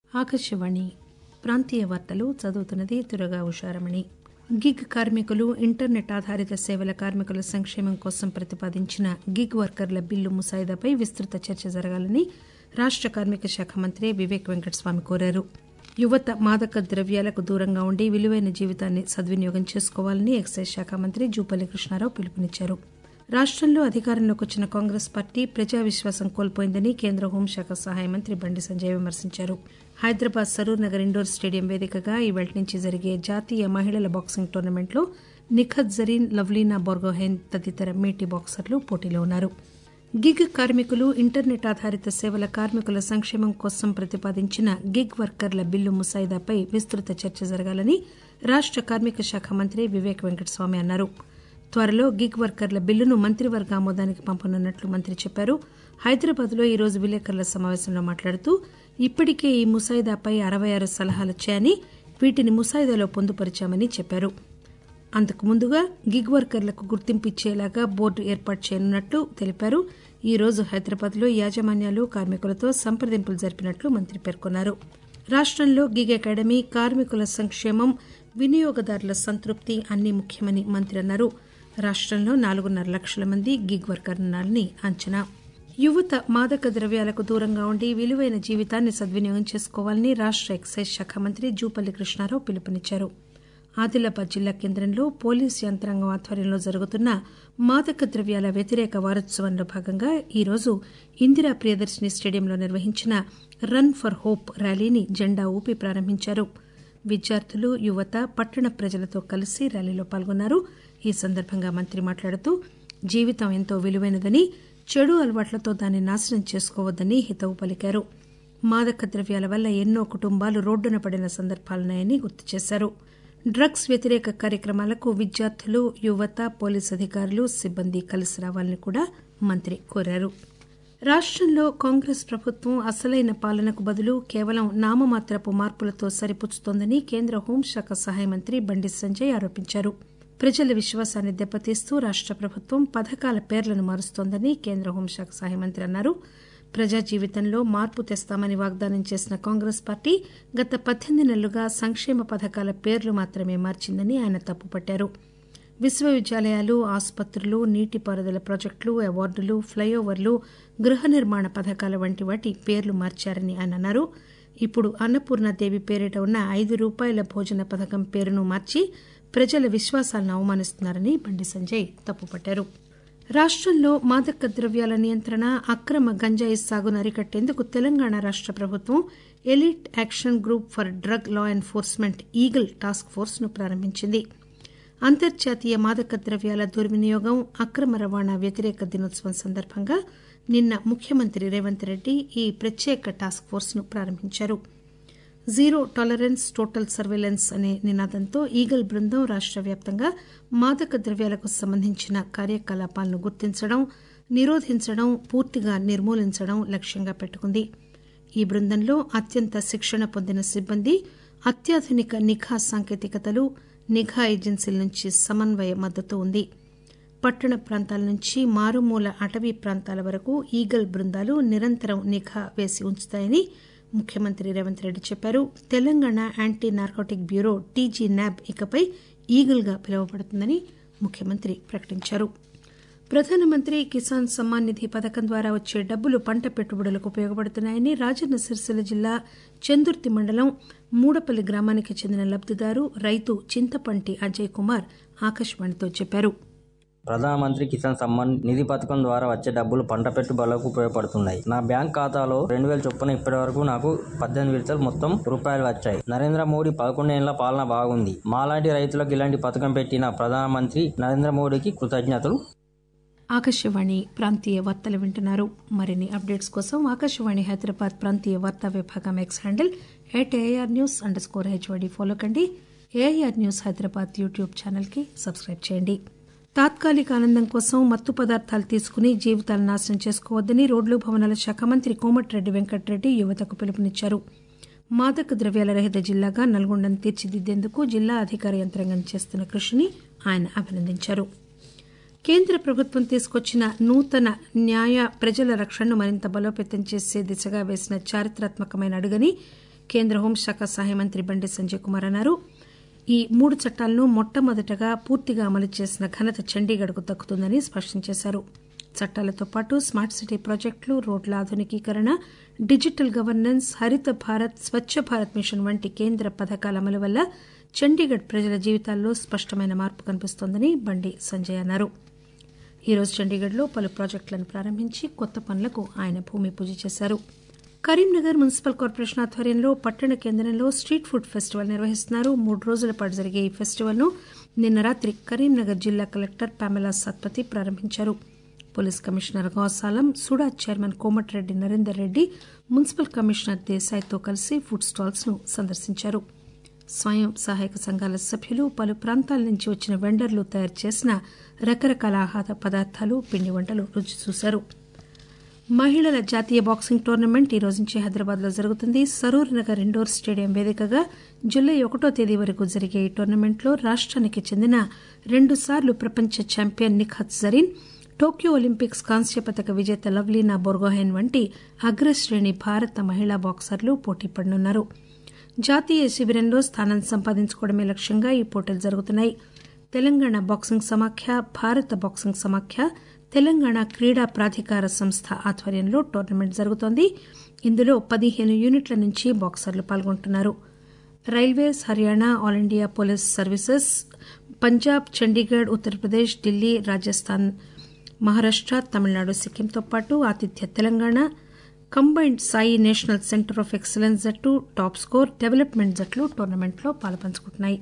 ఆకాశవాణి ప్రాంతీయ వార్తలు చదువుతున్నది దురగా ఉషారమణి గిగ్ కార్మికులు ఇంటర్నెట్ ఆధారిత సేవల కార్మికుల సంక్షేమం కోసం ప్రతిపాదించిన గిగ్ వర్కర్ల బిల్లు ముసాయిదాపై విస్తృత చర్చ జరగాలని రాష్ట కార్మిక శాఖ మంత్రి వివేక్ వెంకటస్వామి కోరారు యువత మాదక ద్రవ్యాలకు దూరంగా ఉండి విలువైన జీవితాన్ని సద్వినియోగం చేసుకోవాలని ఎక్సైజ్ శాఖ మంత్రి జూపల్లి కృష్ణారావు పిలుపునిచ్చారు రాష్టంలో అధికారంలోకి వచ్చిన కాంగ్రెస్ పార్టీ ప్రజా విశ్వాసం కోల్పోయిందని కేంద్ర హోంశాఖ సహాయ మంత్రి బండి సంజయ్ విమర్శించారు హైదరాబాద్ సరూర్ నగర్ ఇండోర్ స్టేడియం వేదికగా ఈవేళ నుంచి జరిగే జాతీయ మహిళల బాక్సింగ్ టోర్నమెంట్లో నిఖత్ జరీన్ లవ్లీనా బోర్గోహెన్ తదితర మేటి బాక్సర్లు పోటీలో ఉన్నారు గిగ్ కార్మికులు ఇంటర్నెట్ ఆధారిత సేవల కార్మికుల సంక్షేమం కోసం ప్రతిపాదించిన గిగ్ వర్కర్ల బిల్లు ముసాయిదాపై విస్తృత చర్చ జరగాలని రాష్ట కార్మిక శాఖ మంత్రి వివేక్ వెంకటస్వామి అన్నారు త్వరలో గిగ్ వర్కర్ల బిల్లును మంత్రివర్గ ఆమోదానికి పంపనున్నట్లు మంత్రి చెప్పారు హైదరాబాద్ లో ఈరోజు విలేకరుల సమావేశంలో మాట్లాడుతూ ఇప్పటికే ఈ ముసాయిదాపై అరవై ఆరు సలహాలొచ్చాయని వీటిని ముసాయిదాలో పొందుపరిచామని చెప్పారు అంతకు ముందుగా గిగ్ వర్కర్లకు గుర్తింపు ఇచ్చేలాగా బోర్డు ఏర్పాటు చేయనున్నట్లు తెలిపారు ఈ రోజు హైదరాబాద్ లో యాజమాన్యాలు కార్మికులతో సంప్రదింపులు జరిపినట్లు మంత్రి పేర్కొన్నారు రాష్టంలో గిగ్ అకాడమీ కార్మికుల సంక్షేమం వినియోగదారుల సంతృప్తి అన్ని ముఖ్యమని మంత్రి అన్నారు రాష్టంలో నాలుగున్నర లక్షల మంది గిగ్ వర్కర్లున్నారని అంచనా యువత మాదక ద్రవ్యాలకు దూరంగా ఉండి విలువైన జీవితాన్ని సద్వినియోగం చేసుకోవాలని రాష్ట ఎక్సైజ్ శాఖ మంత్రి జూపల్లి కృష్ణారావు పిలుపునిచ్చారు ఆదిలాబాద్ జిల్లా కేంద్రంలో పోలీసు యంత్రాంగం ఆధ్వర్యంలో జరుగుతున్న మాదక ద్రవ్యాల వ్యతిరేక వారోత్సవంలో భాగంగా ఈరోజు ఇందిరా ప్రియదర్శిని స్టేడియంలో నిర్వహించిన రన్ ఫర్ హోప్ ర్యాలీని జెండా ఊపి ప్రారంభించారు విద్యార్థులు యువత పట్టణ ప్రజలతో కలిసి ర్యాలీలో పాల్గొన్నారు ఈ సందర్భంగా మంత్రి మాట్లాడుతూ జీవితం ఎంతో విలువైనదని చెడు అలవాట్లతో దాన్ని నాశనం చేసుకోవద్దని హితవు పలికారు మాదక ద్రవ్యాల వల్ల ఎన్నో కుటుంబాలు రోడ్డున పడిన సందర్భాలున్నాయని గుర్తు చేశారు డ్రగ్స్ వ్యతిరేక కార్యక్రమాలకు విద్యార్థులు యువత పోలీసు అధికారులు సిబ్బంది కలిసి రావాలని కూడా మంత్రి కోరారు రాష్టంలో కాంగ్రెస్ ప్రభుత్వం అసలైన పాలనకు బదులు కేవలం నామమాత్రపు మార్పులతో సరిపుచ్చుతోందని కేంద్ర హోంశాఖ సహాయ మంత్రి బండి సంజయ్ ఆరోపించారు ప్రజల విశ్వాసాన్ని దెబ్బతీస్తూ రాష్ట ప్రభుత్వం పథకాల పేర్లను మారుస్తోందని కేంద్ర హోంశాఖ సహాయ మంత్రి అన్నారు ప్రజా జీవితంలో మార్పు తెస్తామని వాగ్దానం చేసిన కాంగ్రెస్ పార్టీ గత పద్దెనిమిది నెలలుగా సంక్షేమ పథకాల పేర్లు మాత్రమే మార్చిందని ఆయన తప్పుపట్టారు విశ్వవిద్యాలయాలు ఆసుపత్రులు నీటిపారుదల ప్రాజెక్టులు అవార్డులు ఫ్లైఓవర్లు గృహ నిర్మాణ పథకాల వంటి వాటి పేర్లు మార్చారని ఆయన అన్నారు ఇప్పుడు అన్నపూర్ణాదేవి పేరిట ఉన్న ఐదు రూపాయల భోజన పథకం పేరును మార్చి ప్రజల విశ్వాసాలను అవమానిస్తున్నారని బండి సంజయ్ తప్పుపట్టారు రాష్టంలో మాదక ద్రవ్యాల నియంత్రణ అక్రమ గంజాయి సాగును అరికట్టేందుకు తెలంగాణ రాష్ట ప్రభుత్వం elite action group for drug law enforcement eagle task force ను ప్రారంభించింది అంతర్జాతీయ మాదక ద్రవ్యాల దుర్వినియోగం అక్రమ రవాణా వ్యతిరేక దినోత్సవం సందర్భంగా నిన్న ముఖ్యమంత్రి రేవంత్ రెడ్డి ఈ ప్రత్యేక టాస్క్ ఫోర్స్ ను ప్రారంభించారు జీరో టాలరెన్స్ టోటల్ సర్వేలెన్స్ అనే నినాదంతో ఈగల్ బృందం రాష్ట వ్యాప్తంగా మాదక ద్రవ్యాలకు సంబంధించిన కార్యకలాపాలను గుర్తించడం నిరోధించడం పూర్తిగా నిర్మూలించడం లక్ష్యంగా పెట్టుకుంది ఈ బృందంలో అత్యంత శిక్షణ పొందిన సిబ్బంది అత్యాధునిక నిఘా సాంకేతికతలు నిఘా ఏజెన్సీల నుంచి సమన్వయ మద్దతు ఉంది పట్టణ ప్రాంతాల నుంచి మారుమూల అటవీ ప్రాంతాల వరకు ఈగల్ బృందాలు నిరంతరం నిఘా వేసి ఉంచుతాయని ముఖ్యమంత్రి రేవంత్ రెడ్డి చెప్పారు Telangana anti narcotic bureau TG NAB ఇకపై ఈగల్ గా పిలువబడుతుందని ముఖ్యమంత్రి ప్రకటించారు ప్రధానమంత్రి కిసాన్ సమ్మాన్ నిధి పథకం ద్వారా వచ్చే డబ్బులు పంట పెట్టుబడులకు ఉపయోగపడుతున్నాయని రాజన్న సిరిసిల్ల జిల్లా చందుర్తి మండలం మూడపల్లి గ్రామానికి చెందిన లబ్దిదారు రైతు చింతపంటి అజయ్ కుమార్ ఆకాశవాణితో చెప్పారు ప్రధానమంత్రి కిసాన్ సమ్మాన్ నిధి పథకం ద్వారా వచ్చే డబ్బులు పంట పెట్టుబడులకు ఉపయోగపడుతున్నాయి నా బ్యాంక్ ఖాతాలో రెండు వేల చొప్పున ఇప్పటి వరకు నాకు పద్దెనిమిది విడతలు మొత్తం రూపాయలు వచ్చాయి నరేంద్ర మోడీ పదకొండేళ్ల పాలన బాగుంది మాలాంటి రైతులకు ఇలాంటి పథకం పెట్టిన ప్రధానమంత్రి నరేంద్ర మోడీకి కృతజ్ఞతలు ఆకాశవాణి ప్రాంతీయ వార్తలు వింటున్నారు మరిన్ని అప్డేట్స్ కోసం ఆకాశవాణి హైదరాబాద్ ప్రాంతీయ వార్తా విభాగం X handle at AR news underscore HYD follow కండి ఏఆర్ న్యూస్ హైదరాబాద్ యూట్యూబ్ ఛానల్కి సబ్స్క్రైబ్ చేయండి తాత్కాలిక ఆనందం కోసం మత్తు పదార్థాలు తీసుకుని జీవితాలను నాశనం చేసుకోవద్దని రోడ్లు భవనాల శాఖ మంత్రి కోమటిరెడ్డి వెంకటరెడ్డి యువతకు పిలుపునిచ్చారు మాదక ద్రవ్యాల రహిత జిల్లాగా నల్గొండను తీర్చిదిద్దేందుకు జిల్లా అధికార యంత్రాంగం చేస్తున్న కృషిని ఆయన అభినందించారు కేంద్ర ప్రభుత్వం తీసుకొచ్చిన నూతన న్యాయ ప్రజల రక్షణను మరింత బలోపేతం చేసే దిశగా వేసిన చారిత్రాత్మకమైన అడుగని కేంద్ర హోంశాఖ సహాయ మంత్రి బండి సంజయ్ కుమార్ అన్నారు ఈ మూడు చట్టాలను మొట్టమొదటగా పూర్తిగా అమలు చేసిన ఘనత చండీగఢ్కు దక్కుతుందని స్పష్టం చేశారు చట్టాలతో పాటు స్మార్ట్ సిటీ ప్రాజెక్టులు రోడ్ల ఆధునికీకరణ డిజిటల్ గవర్నెన్స్ హరిత భారత్ స్వచ్ఛ భారత్ మిషన్ వంటి కేంద్ర పథకాల అమలు వల్ల చండీగఢ్ ప్రజల జీవితాల్లో స్పష్టమైన మార్పు కనిపిస్తోందని బండి సంజయ్ అన్నారు ఈరోజు చండీగఢ్లో పలు ప్రాజెక్టులను ప్రారంభించి కొత్త పనులకు ఆయన భూమి పూజ చేశారు కరీంనగర్ మున్సిపల్ కార్పొరేషన్ ఆధ్వర్యంలో పట్టణ కేంద్రంలో స్ట్రీట్ ఫుడ్ ఫెస్టివల్ నిర్వహిస్తున్నారు మూడు రోజుల పాటు జరిగే ఈ ఫెస్టివల్ ను నిన్న రాత్రి కరీంనగర్ జిల్లా కలెక్టర్ పామెలా సత్పతి ప్రారంభించారు police commissioner Gousalam SUDA chairman Komatireddy Narender Reddy municipal commissioner దేశాయ్తో కలిసి ఫుడ్ స్టాల్స్ ను సందర్శించారు స్వయం సహాయక సంఘాల సభ్యులు పలు ప్రాంతాల నుంచి వచ్చిన వెండర్లు తయారు చేసిన రకరకాల ఆహార పదార్థాలు పిండి వంటలు రుచి చూశారు మహిళల జాతీయ బాక్సింగ్ టోర్నమెంట్ ఈ రోజు నుంచి హైదరాబాద్ లో జరుగుతుంది సరూర్ నగర్ ఇండోర్ స్టేడియం వేదికగా జూలై ఒకటో తేదీ వరకు జరిగే ఈ టోర్నమెంట్లో రాష్టానికి చెందిన రెండుసార్లు ప్రపంచ champion Nikhat Zareen Tokyo Olympics కాంస్య పథక విజేత లవ్లీనా బొర్గోహెన్ వంటి అగ్రశ్రేణి భారత మహిళా బాక్సర్లు పోటీ పడనున్నారు జాతీయ శిబిరంలో స్థానం సంపాదించుకోవడమే లక్ష్యంగా ఈ పోటీలు జరుగుతున్నాయి తెలంగాణ బాక్సింగ్ సమాఖ్య భారత బాక్సింగ్ సమాఖ్య తెలంగాణ క్రీడా ప్రాధికార సంస్థ ఆధ్వర్యంలో టోర్నమెంట్ జరుగుతోంది ఇందులో పదిహేను యూనిట్ల నుంచి బాక్సర్లు పాల్గొంటున్నారు railways Haryana all India police services Punjab Chandigarh Uttar Pradesh Delhi Rajasthan Maharashtra Tamil Nadu సిక్కింతో పాటు ఆతిథ్య Telangana combined Sai national centre of excellence జట్టు టాప్ స్కోర్ డెవలప్మెంట్ జట్లు టోర్నమెంట్లో పాలుపంచుకుంటున్నాయి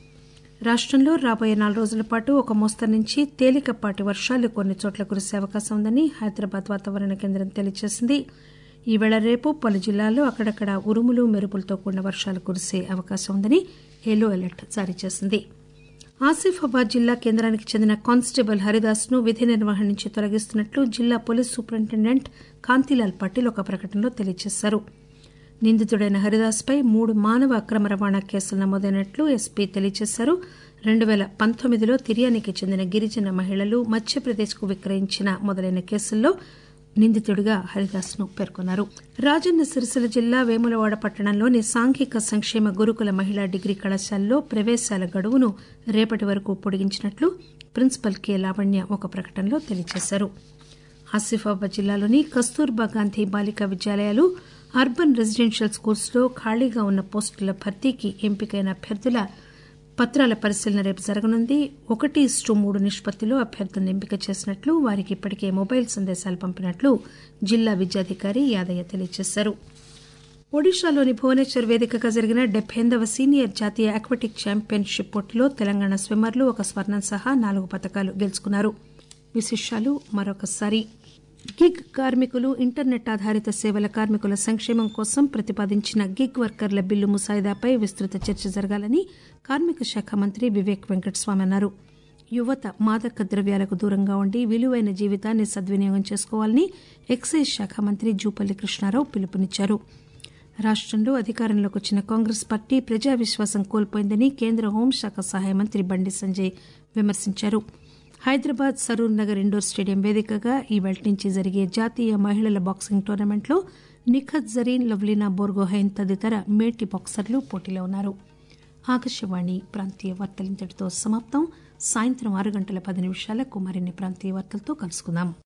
రాష్టంలో రాబోయే నాలుగు రోజుల పాటు ఒక మోస్తరు నుంచి తేలికపాటి వర్షాలు కొన్ని చోట్ల కురిసే అవకాశం ఉందని హైదరాబాద్ వాతావరణ కేంద్రం తెలియజేసింది ఈవేళ రేపు పలు జిల్లాల్లో అక్కడక్కడ ఉరుములు మెరుపులతో కూడిన వర్షాలు కురిసే అవకాశం ఉందని ఎల్లో అలర్ట్ జారీ చేసింది ఆసిఫాబాద్ జిల్లా కేంద్రానికి చెందిన కానిస్టేబుల్ హరిదాస్ ను విధి నిర్వహణ నుంచి తొలగిస్తున్నట్లు జిల్లా పోలీస్ సూపరింటెండెంట్ కాంతిలాల్ పాటిల్ ఒక ప్రకటనలో తెలియజేశారు నిందితుడైన హరిదాస్ పై మూడు మానవ అక్రమ రవాణా కేసులు నమోదైనట్లు ఎస్పీ తెలియజేశారు రెండు పేల పంతొమ్మిదిలో తిర్యానికి చెందిన గిరిజన మహిళలు మధ్యప్రదేశ్ కు విక్రయించిన మొదలైన కేసుల్లో నిందితుడిగా హరిదాస్ ను పేర్కొన్నారు రాజన్న సిరిసిల్ల జిల్లా వేములవాడ పట్టణంలోని సాంఘిక సంక్షేమ గురుకుల మహిళా డిగ్రీ కళాశాలలో ప్రవేశాల గడువును రేపటి వరకు పొడిగించినట్లు ప్రిన్సిపల్ కె లావణ్య ఒక ప్రకటనలో తెలియజేశారు ఆసిఫాబాద్ జిల్లాలోని కస్తూర్బా గాంధీ బాలికా విద్యాలయాలు అర్బన్ రెసిడెన్షియల్ స్కూల్స్ లో ఖాళీగా ఉన్న పోస్టుల భర్తీకి ఎంపికైన అభ్యర్థుల పత్రాల పరిశీలన రేపు జరగనుంది ఒకటి ఇస్టు మూడు నిష్పత్తిలో అభ్యర్థులను ఎంపిక చేసినట్లు వారికి ఇప్పటికే మొబైల్ సందేశాలు పంపినట్లు జిల్లా విద్యాధికారి యాదయ్య తెలియజేశారు ఒడిశాలోని భువనేశ్వర్ వేదికగా జరిగిన డెబ్బెందవ సీనియర్ జాతీయ అక్వటిక్ ఛాంపియన్షిప్ పోటీలో తెలంగాణ స్విమ్మర్లు ఒక స్వర్ణం సహా నాలుగు పథకాలు గెలుచుకున్నారు విశేషాలు మరొకసారి గిగ్ కార్మికులు ఇంటర్నెట్ ఆధారిత సేవల కార్మికుల సంక్షేమం కోసం ప్రతిపాదించిన గిగ్ వర్కర్ల బిల్లు ముసాయిదాపై విస్తృత చర్చ జరగాలని కార్మిక శాఖ మంత్రి వివేక్ వెంకటస్వామి అన్నారు యువత మాదక ద్రవ్యాలకు దూరంగా ఉండి విలువైన జీవితాన్ని సద్వినియోగం చేసుకోవాలని ఎక్సైజ్ శాఖ మంత్రి జూపల్లి కృష్ణారావు పిలుపునిచ్చారు రాష్టంలో అధికారంలోకి వచ్చిన కాంగ్రెస్ పార్టీ ప్రజా విశ్వాసం కోల్పోయిందని కేంద్ర హోంశాఖ సహాయ మంత్రి బండి సంజయ్ విమర్శించారు హైదరాబాద్ సరూర్ నగర్ ఇండోర్ స్టేడియం వేదికగా ఈ వెల్ట్ నుంచి జరిగే జాతీయ మహిళల బాక్సింగ్ టోర్నమెంట్లో నిఖత్ జరీన్ లవ్లీనా బోర్గోహైన్ తదితర మేటి బాక్సర్లు పోటీలో ఉన్నారు ఆకాశవాణి ప్రాంతీయ వార్తలింతటితో సమాప్తం సాయంత్రం ఆరు గంటల పది నిమిషాలకు మరిన్ని ప్రాంతీయ వార్తలతో కలుసుకుందాం